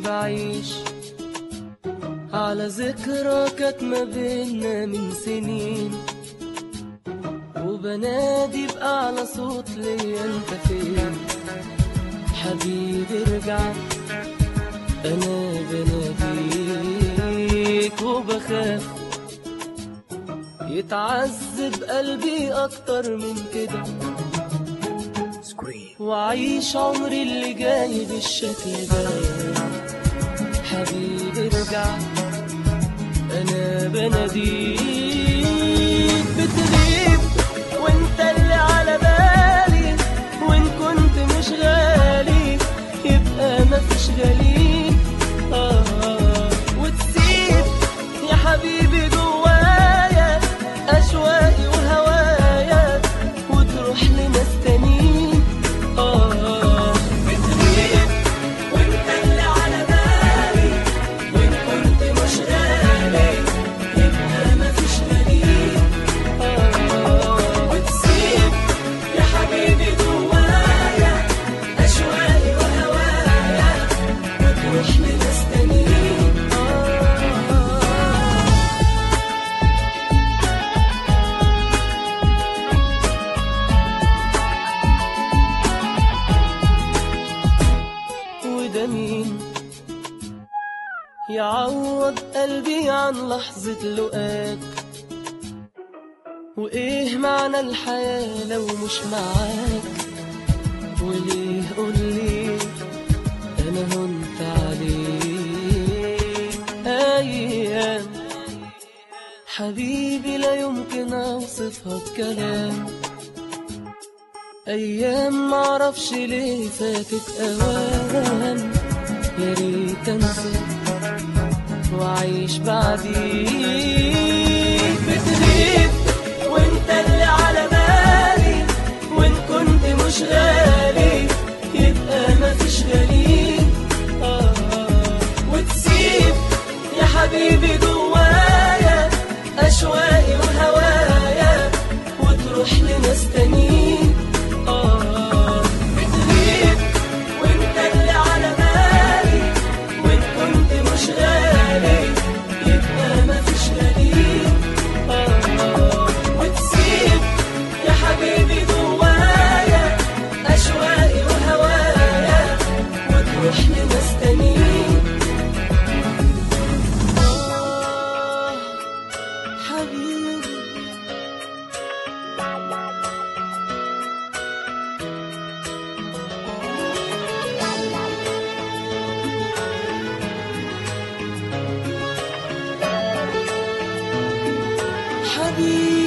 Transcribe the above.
بعيش على ذكرى كانت ما بينا من سنين وبنادي بأعلى صوت ليا انت فين حبيبي ارجع انا بناديك وبخاف يتعذب قلبي اكتر من كده وعيش عمري اللي جاي بالشكل ده حبيبي ارجع انا بناديك بتغيب وانت اللي على بالي وان كنت مش غالي يبقى مفيش غالي آه وتسيب يا حبيبي جوايا اشواقي وهوايا وتروح لناس تانيين آه بتغيب وانت اللي على بالي وان كنت مش غالي يبقى مفيش غالي آه وتسيب يا حبيبي جوايا أشواقي وهوايا وتروح لناس تانيين آه وده مين يعوض قلبي عن لحظة لقاك وإيه معنى الحياة لو مش معاك وليه قولي أنا هنت عليك أيام حبيبي لا يمكن أوصفها بكلام أيام معرفش ليه فاتت أوام يا ريت أنسى وأعيش بعديك بتغيب وأنت اللي على بالي وإن كنت مش غالي يبقى مفيش غالي آه وتسيب يا حبيبي جوايا أشواقي وهوايا وتروح لناس تانيين آه بتغيب وانت اللي على بالي وان كنت مش غالي يبقى مفيش غالي آه وتسيب يا حبيبي جوايا أشواقي وهوايا وتروح لناس تانيين آه حبيبي حبيبي